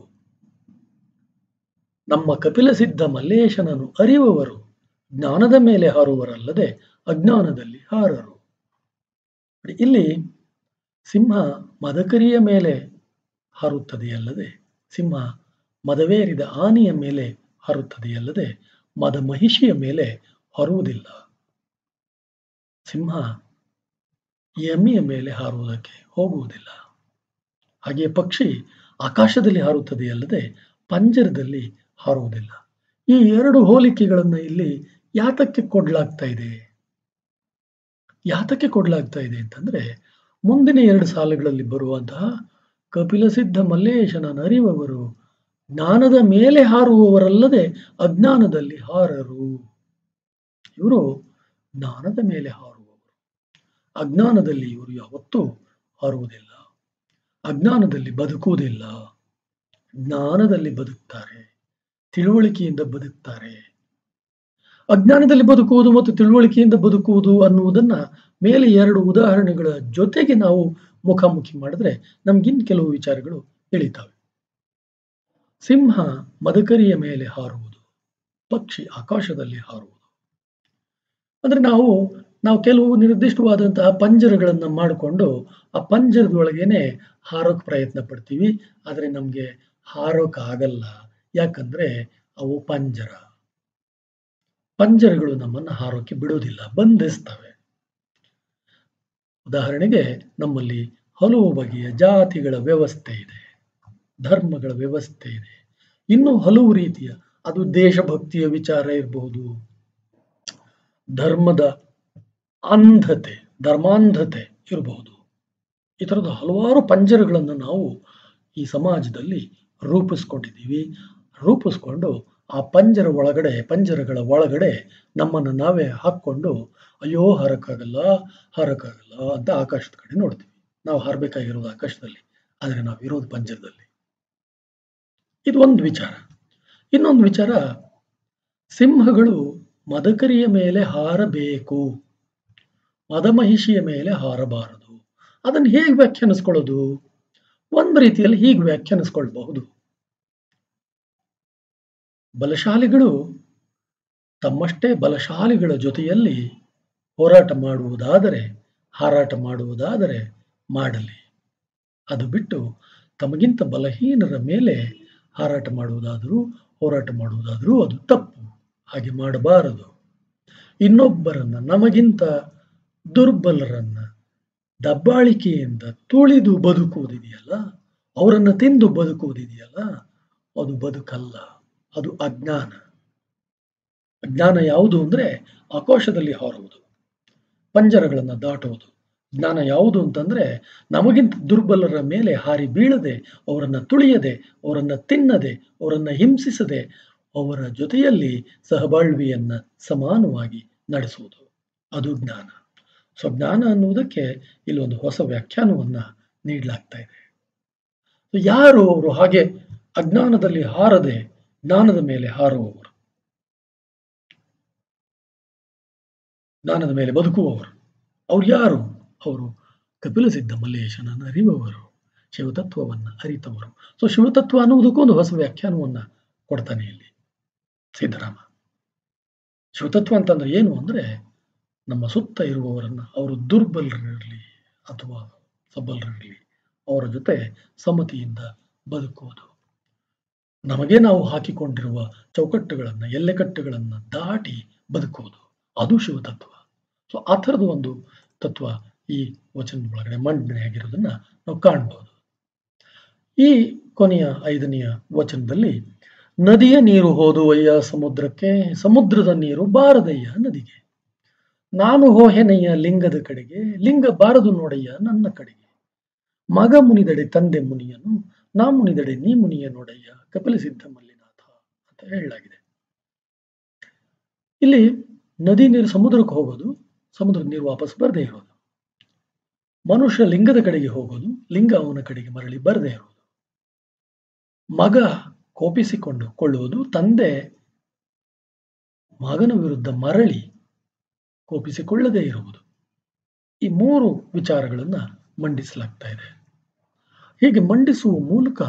ನಮ್ಮ ಕಪಿಲಸಿದ್ಧ ಮಲ್ಲೇಶನನ್ನು ಅರಿಯುವವರು ಜ್ಞಾನದ ಮೇಲೆ ಹಾರುವರಲ್ಲದೆ ಅಜ್ಞಾನದಲ್ಲಿ ಹಾರರು ಇಲ್ಲಿ ಸಿಂಹ ಮದಕರಿಯ ಮೇಲೆ ಹಾರುತ್ತದೆಯಲ್ಲದೆ ಸಿಂಹ ಮದವೇರಿದ ಆನೆಯ ಮೇಲೆ ಹಾರುತ್ತದೆಯಲ್ಲದೆ ಮದ ಮಹಿಷಿಯ ಮೇಲೆ ಹಾರುವುದಿಲ್ಲ ಸಿಂಹ ಎಮ್ಮೆಯ ಮೇಲೆ ಹಾರುವುದಕ್ಕೆ ಹೋಗುವುದಿಲ್ಲ ಹಾಗೆಯೇ ಪಕ್ಷಿ ಆಕಾಶದಲ್ಲಿ ಹಾರುತ್ತದೆಯಲ್ಲದೆ ಪಂಜರದಲ್ಲಿ ಹಾರುವುದಿಲ್ಲ ಈ ಎರಡು ಹೋಲಿಕೆಗಳನ್ನು ಇಲ್ಲಿ ಯಾತಕ್ಕೆ ಕೊಡ್ಲಾಗ್ತಾ ಇದೆ ಯಾತಕ್ಕೆ ಕೊಡ್ಲಾಗ್ತಾ ಇದೆ ಅಂತಂದ್ರೆ ಮುಂದಿನ ಎರಡು ಸಾಲುಗಳಲ್ಲಿ ಬರುವಂತಹ ಕಪಿಲಸಿದ್ಧ ಮಲ್ಲೇಶನ ಅರಿವವರು ಜ್ಞಾನದ ಮೇಲೆ ಹಾರುವವರಲ್ಲದೆ ಅಜ್ಞಾನದಲ್ಲಿ ಹಾರರು ಇವರು ಜ್ಞಾನದ ಮೇಲೆ ಹಾರುವವರು ಅಜ್ಞಾನದಲ್ಲಿ ಇವರು ಯಾವತ್ತೂ ಹಾರುವುದಿಲ್ಲ ಅಜ್ಞಾನದಲ್ಲಿ ಬದುಕುವುದಿಲ್ಲ ಜ್ಞಾನದಲ್ಲಿ ಬದುಕ್ತಾರೆ ತಿಳುವಳಿಕೆಯಿಂದ ಬದುಕ್ತಾರೆ ಅಜ್ಞಾನದಲ್ಲಿ ಬದುಕುವುದು ಮತ್ತು ತಿಳುವಳಿಕೆಯಿಂದ ಬದುಕುವುದು ಅನ್ನುವುದನ್ನ ಮೇಲೆ ಎರಡು ಉದಾಹರಣೆಗಳ ಜೊತೆಗೆ ನಾವು ಮುಖಾಮುಖಿ ಮಾಡಿದ್ರೆ ನಮ್ಗಿನ್ ಕೆಲವು ವಿಚಾರಗಳು ತಿಳಿತಾವೆ ಸಿಂಹ ಮದಕರಿಯ ಮೇಲೆ ಹಾರುವುದು ಪಕ್ಷಿ ಆಕಾಶದಲ್ಲಿ ಹಾರುವುದು ಅಂದ್ರೆ ನಾವು ನಾವು ಕೆಲವು ನಿರ್ದಿಷ್ಟವಾದಂತಹ ಪಂಜರಗಳನ್ನು ಮಾಡಿಕೊಂಡು ಆ ಪಂಜರದೊಳಗೇನೆ ಹಾರೋಕ್ ಪ್ರಯತ್ನ ಪಡ್ತೀವಿ ಆದರೆ ನಮಗೆ ಹಾರೋಕ್ ಆಗಲ್ಲ ಯಾಕಂದ್ರೆ ಅವು ಪಂಜರ ಪಂಜರಗಳು ನಮ್ಮನ್ನು ಹಾರೋಕೆ ಬಿಡುವುದಿಲ್ಲ ಬಂಧಿಸ್ತವೆ ಉದಾಹರಣೆಗೆ ನಮ್ಮಲ್ಲಿ ಹಲವು ಬಗೆಯ ಜಾತಿಗಳ ವ್ಯವಸ್ಥೆ ಇದೆ ಧರ್ಮಗಳ ವ್ಯವಸ್ಥೆ ಇದೆ ಇನ್ನು ಹಲವು ರೀತಿಯ ಅದು ದೇಶಭಕ್ತಿಯ ವಿಚಾರ ಇರಬಹುದು ಧರ್ಮದ ಅಂಧತೆ ಧರ್ಮಾಂಧತೆ ಇರಬಹುದು ಈ ಥರದ ಹಲವಾರು ಪಂಜರಗಳನ್ನು ನಾವು ಈ ಸಮಾಜದಲ್ಲಿ ರೂಪಿಸ್ಕೊಂಡಿದ್ದೀವಿ ರೂಪಿಸ್ಕೊಂಡು ಆ ಪಂಜರ ಒಳಗಡೆ ಪಂಜರಗಳ ಒಳಗಡೆ ನಮ್ಮನ್ನು ನಾವೇ ಹಾಕ್ಕೊಂಡು ಅಯ್ಯೋ ಹಾರಕ್ಕಾಗಲ್ಲ ಹಾರಕ್ಕಾಗಲ್ಲ ಅಂತ ಆಕಾಶದ ಕಡೆ ನೋಡ್ತೀವಿ ನಾವು ಹಾರಬೇಕಾಗಿರೋದು ಆಕಾಶದಲ್ಲಿ ಆದರೆ ನಾವು ಇರೋದು ಪಂಜರದಲ್ಲಿ ಇದು ಒಂದು ವಿಚಾರ ಇನ್ನೊಂದು ವಿಚಾರ ಸಿಂಹಗಳು ಮದಕರಿಯ ಮೇಲೆ ಹಾರಬೇಕು ಮದಮಹಿಷಿಯ ಮೇಲೆ ಹಾರಬಾರದು ಅದನ್ನು ಹೇಗೆ ವ್ಯಾಖ್ಯಾನಿಸ್ಕೊಳ್ಳೋದು ಒಂದು ರೀತಿಯಲ್ಲಿ ಹೀಗೆ ವ್ಯಾಖ್ಯಾನಿಸ್ಕೊಳ್ಬಹುದು ಬಲಶಾಲಿಗಳು ತಮ್ಮಷ್ಟೇ ಬಲಶಾಲಿಗಳ ಜೊತೆಯಲ್ಲಿ ಹೋರಾಟ ಮಾಡುವುದಾದರೆ ಹಾರಾಟ ಮಾಡುವುದಾದರೆ ಮಾಡಲಿ ಅದು ಬಿಟ್ಟು ತಮಗಿಂತ ಬಲಹೀನರ ಮೇಲೆ ಹಾರಾಟ ಮಾಡುವುದಾದರೂ ಹೋರಾಟ ಮಾಡುವುದಾದರೂ ಅದು ತಪ್ಪು ಹಾಗೆ ಮಾಡಬಾರದು ಇನ್ನೊಬ್ಬರನ್ನ ನಮಗಿಂತ ದುರ್ಬಲರನ್ನ ದಬ್ಬಾಳಿಕೆಯಿಂದ ತುಳಿದು ಬದುಕುವುದಿದೆಯಲ್ಲ ಅವರನ್ನ ತಿಂದು ಬದುಕುವುದಿದೆಯಲ್ಲ ಅದು ಬದುಕಲ್ಲ ಅದು ಅಜ್ಞಾನ ಜ್ಞಾನ ಯಾವುದು ಅಂದ್ರೆ ಆಕಾಶದಲ್ಲಿ ಹಾರುವುದು ಪಂಜರಗಳನ್ನು ದಾಟುವುದು ಜ್ಞಾನ ಯಾವುದು ಅಂತಂದ್ರೆ ನಮಗಿಂತ ದುರ್ಬಲರ ಮೇಲೆ ಹಾರಿ ಬೀಳದೆ ಅವರನ್ನ ತುಳಿಯದೆ ಅವರನ್ನ ತಿನ್ನದೆ ಅವರನ್ನ ಹಿಂಸಿಸದೆ ಅವರ ಜೊತೆಯಲ್ಲಿ ಸಹಬಾಳ್ವಿಯನ್ನ ಸಮಾನವಾಗಿ ನಡೆಸುವುದು ಅದು ಜ್ಞಾನ ಸೊ ಜ್ಞಾನ ಅನ್ನುವುದಕ್ಕೆ ಇಲ್ಲೊಂದು ಹೊಸ ವ್ಯಾಖ್ಯಾನವನ್ನ ನೀಡಲಾಗ್ತಾ ಇದೆ ಯಾರು ಅವರು ಹಾಗೆ ಅಜ್ಞಾನದಲ್ಲಿ ಹಾರದೆ ಜ್ಞಾನದ ಮೇಲೆ ಹಾರುವವರು ಜ್ಞಾನದ ಮೇಲೆ ಬದುಕುವವರು ಅವ್ರು ಯಾರು ಅವರು ಕಪಿಲಸಿದ್ಧ ಮಲ್ಲೇಶನನ್ನು ಅರಿಯುವವರು ಶಿವತತ್ವವನ್ನು ಅರಿತವರು ಸೊ ಶಿವತತ್ವ ಅನ್ನುವುದಕ್ಕೂ ಒಂದು ಹೊಸ ವ್ಯಾಖ್ಯಾನವನ್ನ ಕೊಡ್ತಾನೆ ಇಲ್ಲಿ ಸಿದ್ದರಾಮ ಶಿವತತ್ವ ಅಂತಂದ್ರೆ ಏನು ಅಂದ್ರೆ ನಮ್ಮ ಸುತ್ತ ಇರುವವರನ್ನ ಅವರು ದುರ್ಬಲರಿರಲಿ ಅಥವಾ ಸಬಲರಿರಲಿ ಅವರ ಜೊತೆ ಸಮತಿಯಿಂದ ಬದುಕುವುದು ನಮಗೆ ನಾವು ಹಾಕಿಕೊಂಡಿರುವ ಚೌಕಟ್ಟುಗಳನ್ನು ಎಲ್ಲೆಕಟ್ಟುಗಳನ್ನು ದಾಟಿ ಬದುಕುವುದು ಅದು ಶಿವತತ್ವ ಸೊ ಆ ಥರದ ಒಂದು ತತ್ವ ಈ ವಚನದ ಒಳಗಡೆ ಮಂಡನೆ ಆಗಿರೋದನ್ನ ನಾವು ಕಾಣ್ಬೋದು ಈ ಕೊನೆಯ ಐದನೆಯ ವಚನದಲ್ಲಿ ನದಿಯ ನೀರು ಹೋದುವಯ್ಯ ಸಮುದ್ರಕ್ಕೆ ಸಮುದ್ರದ ನೀರು ಬಾರದಯ್ಯ ನದಿಗೆ ನಾನು ಹೋಹೆನಯ್ಯ ಲಿಂಗದ ಕಡೆಗೆ ಲಿಂಗ ಬಾರದು ನೋಡಯ್ಯ ನನ್ನ ಕಡೆಗೆ ಮಗ ಮುನಿದಡೆ ತಂದೆ ಮುನಿಯನು ನಾ ಮುನಿದಡೆ ನೀ ಮುನಿಯ ನೋಡಯ್ಯ ಕಪಿಲಸಿದ್ಧ ಮಲ್ಲಿನಾಥ ಅಂತ ಹೇಳಲಾಗಿದೆ ಇಲ್ಲಿ ನದಿ ನೀರು ಸಮುದ್ರಕ್ಕೆ ಹೋಗೋದು ಸಮುದ್ರದ ನೀರು ವಾಪಸ್ ಬರದೇ ಇರೋದು ಮನುಷ್ಯ ಲಿಂಗದ ಕಡೆಗೆ ಹೋಗೋದು ಲಿಂಗ ಅವನ ಕಡೆಗೆ ಮರಳಿ ಬರದೇ ಇರೋದು ಮಗ ಕೋಪಿಸಿಕೊಂಡು ಕೊಳ್ಳುವುದು ತಂದೆ ಮಗನ ವಿರುದ್ಧ ಮರಳಿ ಕೋಪಿಸಿಕೊಳ್ಳದೇ ಇರುವುದು ಈ ಮೂರು ವಿಚಾರಗಳನ್ನ ಮಂಡಿಸಲಾಗ್ತಾ ಇದೆ ಹೀಗೆ ಮಂಡಿಸುವ ಮೂಲಕ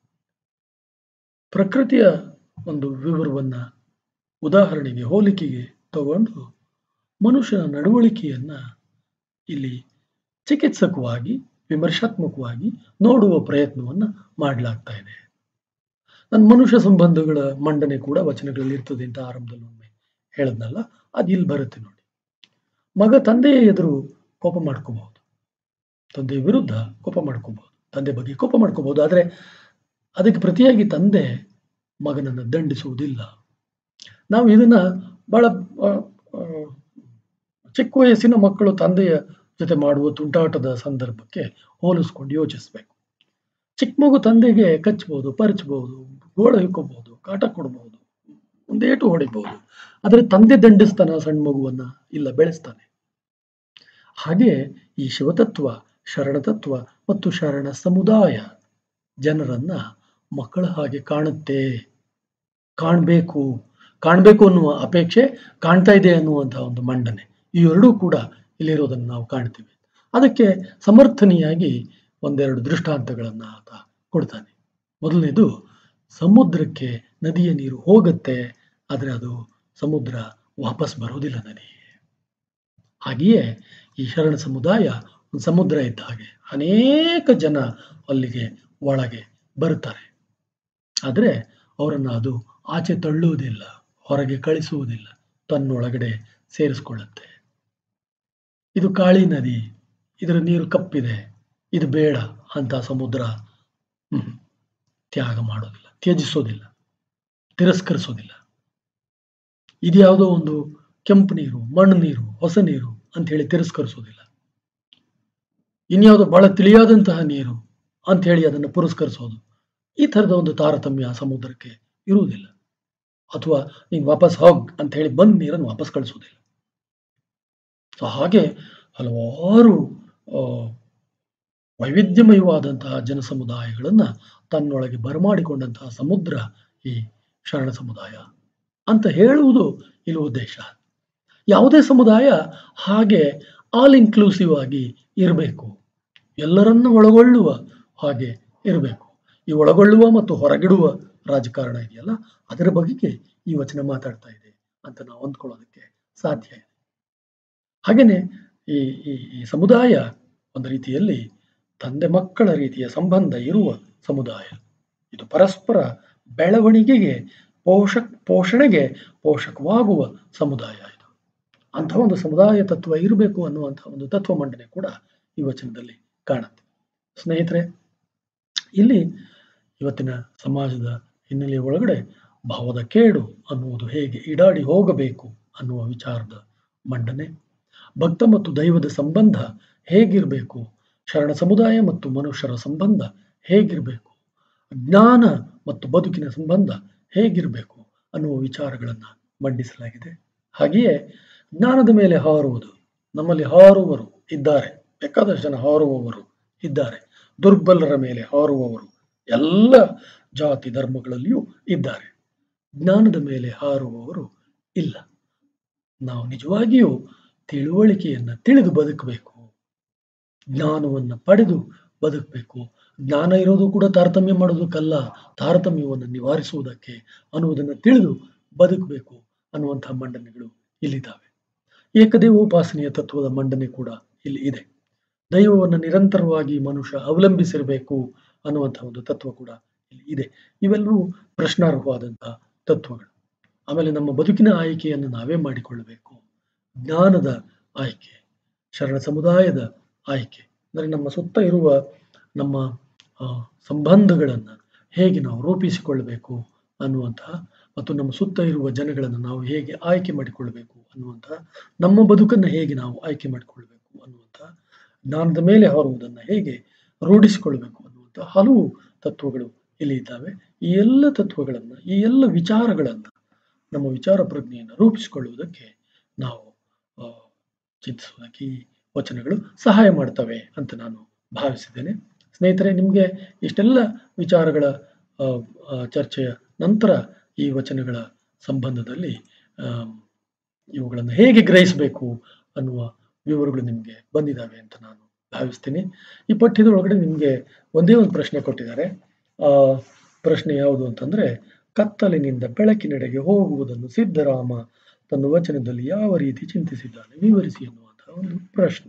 ಪ್ರಕೃತಿಯ ಒಂದು ವಿವರವನ್ನ ಉದಾಹರಣೆಗೆ ಹೋಲಿಕೆಗೆ ತಗೊಂಡು ಮನುಷ್ಯನ ನಡವಳಿಕೆಯನ್ನ ಇಲ್ಲಿ ಚಿಕಿತ್ಸಕವಾಗಿ ವಿಮರ್ಶಾತ್ಮಕವಾಗಿ ನೋಡುವ ಪ್ರಯತ್ನವನ್ನ ಮಾಡಲಾಗ್ತಾ ಇದೆ ನನ್ನ ಮನುಷ್ಯ ಸಂಬಂಧಗಳ ಮಂಡನೆ ಕೂಡ ವಚನಗಳಲ್ಲಿ ಇರ್ತದೆ ಅಂತ ಆರಂಭದಲ್ಲಿ ಒಮ್ಮೆ ಹೇಳದ್ನಲ್ಲ ಅದು ಇಲ್ಲಿ ಬರುತ್ತೆ ನೋಡಿ ಮಗ ತಂದೆಯ ಎದುರು ಕೋಪ ಮಾಡ್ಕೋಬಹುದು ತಂದೆಯ ವಿರುದ್ಧ ಕೋಪ ಮಾಡ್ಕೋಬಹುದು ತಂದೆ ಬಗ್ಗೆ ಕೋಪ ಮಾಡ್ಕೋಬಹುದು ಆದರೆ ಅದಕ್ಕೆ ಪ್ರತಿಯಾಗಿ ತಂದೆ ಮಗನನ್ನು ದಂಡಿಸುವುದಿಲ್ಲ ನಾವು ಇದನ್ನ ಬಹಳ ಆ, ಆ, ಚಿಕ್ಕ ವಯಸ್ಸಿನ ಮಕ್ಕಳು ತಂದೆಯ ಜೊತೆ ಮಾಡುವ ತುಂಟಾಟದ ಸಂದರ್ಭಕ್ಕೆ ಹೋಲಿಸ್ಕೊಂಡು ಯೋಚಿಸ್ಬೇಕು ಚಿಕ್ಕ ಮಗು ತಂದೆಗೆ ಕಚ್ಚಬಹುದು ಪರಚಬಹುದು ಗೋಳ ಹಿಕ್ಕೋಬಹುದು ಕಾಟ ಕೊಡಬಹುದು ಒಂದೇಟು ಹೊಡಿಬಹುದು ಆದರೆ ತಂದೆ ದಂಡಿಸ್ತಾನ ಸಣ್ಣ ಮಗುವನ್ನ ಇಲ್ಲ ಬೆಳೆಸ್ತಾನೆ ಹಾಗೆ ಈ ಶಿವತತ್ವ ಶರಣತತ್ವ ಮತ್ತು ಶರಣ ಸಮುದಾಯ ಜನರನ್ನ ಮಕ್ಕಳ ಹಾಗೆ ಕಾಣುತ್ತೆ ಕಾಣಬೇಕು ಕಾಣಬೇಕು ಅನ್ನುವ ಅಪೇಕ್ಷೆ ಕಾಣ್ತಾ ಇದೆ ಅನ್ನುವಂತಹ ಒಂದು ಮಂಡನೆ ಈ ಎರಡೂ ಕೂಡ ಇಲ್ಲಿರೋದನ್ನು ನಾವು ಕಾಣ್ತೀವಿ ಅದಕ್ಕೆ ಸಮರ್ಥನೀಯಾಗಿ ಒಂದೆರಡು ದೃಷ್ಟಾಂತಗಳನ್ನ ಆತ ಕೊಡ್ತಾನೆ ಮೊದಲನೇದು ಸಮುದ್ರಕ್ಕೆ ನದಿಯ ನೀರು ಹೋಗುತ್ತೆ ಆದರೆ ಅದು ಸಮುದ್ರ ವಾಪಸ್ ಬರೋದಿಲ್ಲ ನದಿ ಹಾಗೆಯೇ ಈ ಶರಣ ಸಮುದಾಯ ಒಂದು ಸಮುದ್ರ ಇದ್ದ ಹಾಗೆ ಅನೇಕ ಜನ ಅಲ್ಲಿಗೆ ಒಳಗೆ ಬರುತ್ತಾರೆ ಆದರೆ ಅವರನ್ನು ಅದು ಆಚೆ ತಳ್ಳುವುದಿಲ್ಲ ಹೊರಗೆ ಕಳಿಸುವುದಿಲ್ಲ ತನ್ನೊಳಗಡೆ ಸೇರಿಸ್ಕೊಳ್ಳುತ್ತೆ ಇದು ಕಾಳಿ ನದಿ ಇದರ ನೀರು ಕಪ್ಪಿದೆ ಇದು ಬೇಡ ಅಂತ ಸಮುದ್ರ ಹ್ಮ್, ತ್ಯಾಗ ಮಾಡೋದಿಲ್ಲ ತ್ಯಜಿಸೋದಿಲ್ಲ ತಿರಸ್ಕರಿಸೋದಿಲ್ಲ ಇದ್ಯಾವುದೋ ಒಂದು ಕೆಂಪು ನೀರು ಮಣ್ಣು ನೀರು ಹೊಸ ನೀರು ಅಂತ ಹೇಳಿ ತಿರಸ್ಕರಿಸೋದಿಲ್ಲ ಇನ್ಯಾವುದೋ ಬಹಳ ತಿಳಿಯಾದಂತಹ ನೀರು ಅಂತ ಹೇಳಿ ಅದನ್ನು ಪುರಸ್ಕರಿಸೋದು ಈ ಥರದ ಒಂದು ತಾರತಮ್ಯ ಸಮುದ್ರಕ್ಕೆ ಇರುವುದಿಲ್ಲ ಅಥವಾ ನೀನು ವಾಪಸ್ ಹೋಗ್ ಅಂತ ಹೇಳಿ ಬಂದ್ ನೀರನ್ನು ವಾಪಸ್ ಕಳಿಸೋದಿಲ್ಲ ಸೊ ಹಾಗೆ ಹಲವಾರು ಆ, ವೈವಿಧ್ಯಮಯವಾದಂತಹ ಜನ ಸಮುದಾಯಗಳನ್ನ ತನ್ನೊಳಗೆ ಬರಮಾಡಿಕೊಂಡಂತಹ ಸಮುದ್ರ ಈ ಶರಣ ಸಮುದಾಯ ಅಂತ ಹೇಳುವುದು ಇಲ್ಲಿ ಉದ್ದೇಶ ಯಾವುದೇ ಸಮುದಾಯ ಹಾಗೆ ಆಲ್ ಇನ್ಕ್ಲೂಸಿವ್ ಆಗಿ ಇರಬೇಕು ಎಲ್ಲರನ್ನ ಒಳಗೊಳ್ಳುವ ಹಾಗೆ ಇರಬೇಕು ಈ ಒಳಗೊಳ್ಳುವ ಮತ್ತು ಹೊರಗಿಡುವ ರಾಜಕಾರಣ ಇದೆಯಲ್ಲ ಅದರ ಬಗೆಗೆ ಈ ವಚನ ಮಾತಾಡ್ತಾ ಇದೆ ಅಂತ ನಾವು ಅಂದ್ಕೊಳ್ಳೋದಕ್ಕೆ ಸಾಧ್ಯ ಇದೆ ಹಾಗೇನೆ ಈ ಈ ಈ ಸಮುದಾಯ ಒಂದು ರೀತಿಯಲ್ಲಿ ತಂದೆ ಮಕ್ಕಳ ರೀತಿಯ ಸಂಬಂಧ ಇರುವ ಸಮುದಾಯ ಇದು ಪರಸ್ಪರ ಬೆಳವಣಿಗೆಗೆ ಪೋಷಕ್ ಪೋಷಣೆಗೆ ಪೋಷಕವಾಗುವ ಸಮುದಾಯ ಇದು ಅಂತಹ ಒಂದು ಸಮುದಾಯ ತತ್ವ ಇರಬೇಕು ಅನ್ನುವಂತಹ ಒಂದು ತತ್ವ ಮಂಡನೆ ಕೂಡ ಈ ವಚನದಲ್ಲಿ ಕಾಣುತ್ತೆ ಸ್ನೇಹಿತರೆ ಇಲ್ಲಿ ಇವತ್ತಿನ ಸಮಾಜದ ಹಿನ್ನೆಲೆಯ ಒಳಗಡೆ ಭಾವದ ಕೇಡು ಅನ್ನುವುದು ಹೇಗೆ ಇಡಾಡಿ ಹೋಗಬೇಕು ಅನ್ನುವ ವಿಚಾರದ ಮಂಡನೆ ಭಕ್ತ ಮತ್ತು ದೈವದ ಸಂಬಂಧ ಹೇಗಿರಬೇಕು ಶರಣ ಸಮುದಾಯ ಮತ್ತು ಮನುಷ್ಯರ ಸಂಬಂಧ ಹೇಗಿರಬೇಕು ಜ್ಞಾನ ಮತ್ತು ಬದುಕಿನ ಸಂಬಂಧ ಹೇಗಿರಬೇಕು ಅನ್ನುವ ವಿಚಾರಗಳನ್ನು ಮಂಡಿಸಲಾಗಿದೆ ಹಾಗೆಯೇ ಜ್ಞಾನದ ಮೇಲೆ ಹಾರುವುದು ನಮ್ಮಲ್ಲಿ ಹಾರುವವರು ಇದ್ದಾರೆ ಬೇಕಾದಷ್ಟು ಜನ ಹಾರುವವರು ಇದ್ದಾರೆ ದುರ್ಬಲರ ಮೇಲೆ ಹಾರುವವರು ಎಲ್ಲ ಜಾತಿ ಧರ್ಮಗಳಲ್ಲಿಯೂ ಇದ್ದಾರೆ ಜ್ಞಾನದ ಮೇಲೆ ಹಾರುವವರು ಇಲ್ಲ ನಾವು ನಿಜವಾಗಿಯೂ ತಿಳುವಳಿಕೆಯನ್ನ ತಿಳಿದು ಬದುಕಬೇಕು ಜ್ಞಾನವನ್ನು ಪಡೆದು ಬದುಕಬೇಕು ಜ್ಞಾನ ಇರೋದು ಕೂಡ ತಾರತಮ್ಯ ಮಾಡೋದಕ್ಕಲ್ಲ ತಾರತಮ್ಯವನ್ನು ನಿವಾರಿಸುವುದಕ್ಕೆ ಅನ್ನುವುದನ್ನು ತಿಳಿದು ಬದುಕಬೇಕು ಅನ್ನುವಂತಹ ಮಂಡನೆಗಳು ಇಲ್ಲಿದ್ದಾವೆ ಏಕದೇವೋಪಾಸನೆಯ ತತ್ವದ ಮಂಡನೆ ಕೂಡ ಇಲ್ಲಿ ಇದೆ ದೈವವನ್ನು ನಿರಂತರವಾಗಿ ಮನುಷ್ಯ ಅವಲಂಬಿಸಿರಬೇಕು ಅನ್ನುವಂತಹ ಒಂದು ತತ್ವ ಕೂಡ ಇಲ್ಲಿ ಇದೆ ಇವೆಲ್ಲವೂ ಪ್ರಶ್ನಾರ್ಹವಾದಂತಹ ತತ್ವಗಳು ಆಮೇಲೆ ನಮ್ಮ ಬದುಕಿನ ಆಯ್ಕೆಯನ್ನು ನಾವೇ ಮಾಡಿಕೊಳ್ಳಬೇಕು ಜ್ಞಾನದ ಆಯ್ಕೆ ಶರಣ ಸಮುದಾಯದ ಆಯ್ಕೆ ಅಂದರೆ ನಮ್ಮ ಸುತ್ತ ಇರುವ ನಮ್ಮ ಆ, ಸಂಬಂಧಗಳನ್ನು ಹೇಗೆ ನಾವು ರೂಪಿಸಿಕೊಳ್ಳಬೇಕು ಅನ್ನುವಂತಹ ಮತ್ತು ನಮ್ಮ ಸುತ್ತ ಇರುವ ಜನಗಳನ್ನು ನಾವು ಹೇಗೆ ಆಯ್ಕೆ ಮಾಡಿಕೊಳ್ಳಬೇಕು ಅನ್ನುವಂತಹ ನಮ್ಮ ಬದುಕನ್ನು ಹೇಗೆ ನಾವು ಆಯ್ಕೆ ಮಾಡಿಕೊಳ್ಬೇಕು ಅನ್ನುವಂತಹ ಜ್ಞಾನದ ಮೇಲೆ ಹಾರುವುದನ್ನು ಹೇಗೆ ರೂಢಿಸಿಕೊಳ್ಬೇಕು ಅನ್ನುವಂತಹ ಹಲವು ತತ್ವಗಳು ಇಲ್ಲಿ ಇದ್ದಾವೆ ಈ ಎಲ್ಲ ತತ್ವಗಳನ್ನು ಈ ಎಲ್ಲ ವಿಚಾರಗಳನ್ನು ನಮ್ಮ ವಿಚಾರ ಪ್ರಜ್ಞೆಯನ್ನು ರೂಪಿಸಿಕೊಳ್ಳುವುದಕ್ಕೆ ನಾವು ಆ, ಚಿಂತಿಸುವುದಕ್ಕೆ ಈ ವಚನಗಳು ಸಹಾಯ ಮಾಡ್ತವೆ ಅಂತ ನಾನು ಭಾವಿಸಿದ್ದೇನೆ ಸ್ನೇಹಿತರೆ ನಿಮಗೆ ಇಷ್ಟೆಲ್ಲ ವಿಚಾರಗಳ ಆ, ಆ, ಚರ್ಚೆಯ ನಂತರ ಈ ವಚನಗಳ ಸಂಬಂಧದಲ್ಲಿ ಆ, ಇವುಗಳನ್ನು ಹೇಗೆ ಗ್ರಹಿಸಬೇಕು ಅನ್ನುವ ವಿವರಗಳು ನಿಮಗೆ ಬಂದಿದ್ದಾವೆ ಅಂತ ನಾನು ಭಾವಿಸ್ತೀನಿ ಈ ಪಠ್ಯದ ಒಳಗಡೆ ನಿಮಗೆ ಒಂದೇ ಒಂದು ಪ್ರಶ್ನೆ ಕೊಟ್ಟಿದ್ದಾರೆ ಆ ಪ್ರಶ್ನೆ ಯಾವುದು ಅಂತಂದ್ರೆ ಕತ್ತಲಿನಿಂದ ಬೆಳಕಿನೆಡೆಗೆ ಹೋಗುವುದನ್ನು ಸಿದ್ದರಾಮ ತನ್ನ ವಚನದಲ್ಲಿ ಯಾವ ರೀತಿ ಚಿಂತಿಸಿದ್ದಾನೆ ವಿವರಿಸಿ ಎನ್ನುವಂತಹ ಒಂದು ಪ್ರಶ್ನೆ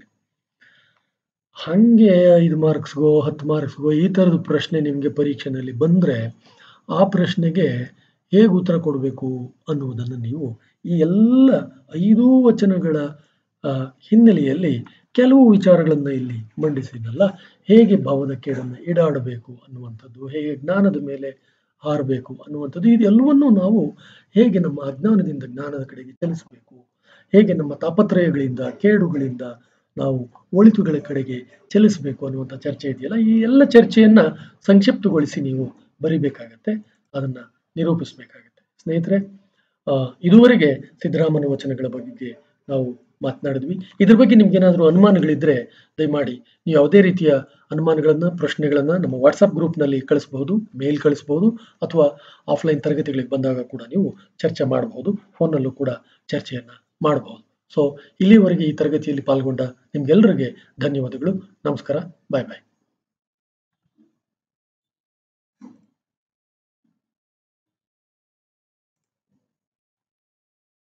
ಹಂಗೆ ಐದು ಮಾರ್ಕ್ಸ್ಗೋ ಹತ್ತು ಮಾರ್ಕ್ಸ್ಗೋ ಈ ಥರದ ಪ್ರಶ್ನೆ ನಿಮಗೆ ಪರೀಕ್ಷೆನಲ್ಲಿ ಬಂದರೆ ಆ ಪ್ರಶ್ನೆಗೆ ಹೇಗೆ ಉತ್ತರ ಕೊಡಬೇಕು ಅನ್ನುವುದನ್ನು ನೀವು ಈ ಎಲ್ಲ ಐದೂ ವಚನಗಳ ಆ, ಹಿನ್ನೆಲೆಯಲ್ಲಿ ಕೆಲವು ವಿಚಾರಗಳನ್ನು ಇಲ್ಲಿ ಮಂಡಿಸಿದಲ್ಲ ಹೇಗೆ ಭಾವದ ಕೇಡನ್ನು ಈಡಾಡಬೇಕು ಅನ್ನುವಂಥದ್ದು ಹೇಗೆ ಜ್ಞಾನದ ಮೇಲೆ ಹಾರಬೇಕು ಅನ್ನುವಂಥದ್ದು ಇದೆಲ್ಲವನ್ನೂ ನಾವು ಹೇಗೆ ನಮ್ಮ ಅಜ್ಞಾನದಿಂದ ಜ್ಞಾನದ ಕಡೆಗೆ ಚಲಿಸಬೇಕು ಹೇಗೆ ನಮ್ಮ ತಾಪತ್ರಯಗಳಿಂದ ಕೇಡುಗಳಿಂದ ನಾವು ಒಳಿತುಗಳ ಕಡೆಗೆ ಚಲಿಸಬೇಕು ಅನ್ನುವಂಥ ಚರ್ಚೆ ಇದೆಯಲ್ಲ ಈ ಎಲ್ಲ ಚರ್ಚೆಯನ್ನ ಸಂಕ್ಷಿಪ್ತಗೊಳಿಸಿ ನೀವು ಬರಿಬೇಕಾಗತ್ತೆ ಅದನ್ನ ನಿರೂಪಿಸಬೇಕಾಗತ್ತೆ ಸ್ನೇಹಿತರೆ ಆ, ಇದುವರೆಗೆ ಸಿದ್ದರಾಮನ ವಚನಗಳ ಬಗ್ಗೆ ನಾವು ಮಾತನಾಡಿದ್ವಿ ಇದ್ರ ಬಗ್ಗೆ ನಿಮ್ಗೇನಾದರೂ ಅನುಮಾನಗಳಿದ್ರೆ ದಯಮಾಡಿ ನೀವು ಯಾವುದೇ ರೀತಿಯ ಅನುಮಾನಗಳನ್ನ ಪ್ರಶ್ನೆಗಳನ್ನ ನಮ್ಮ ವಾಟ್ಸಪ್ ಗ್ರೂಪ್ನಲ್ಲಿ ಕಳಿಸಬಹುದು ಮೇಲ್ ಕಳಿಸಬಹುದು ಅಥವಾ ಆಫ್ಲೈನ್ ತರಗತಿಗಳಿಗೆ ಬಂದಾಗ ಕೂಡ ನೀವು ಚರ್ಚೆ ಮಾಡಬಹುದು ಫೋನಲ್ಲೂ ಕೂಡ ಚರ್ಚೆಯನ್ನ ಮಾಡಬಹುದು ಸೊ ಇಲ್ಲಿವರೆಗೆ ಈ ತರಗತಿಯಲ್ಲಿ ಪಾಲ್ಗೊಂಡ ನಿಮ್ಗೆಲ್ಲರಿಗೆ ಧನ್ಯವಾದಗಳು ನಮಸ್ಕಾರ ಬಾಯ್ ಬಾಯ್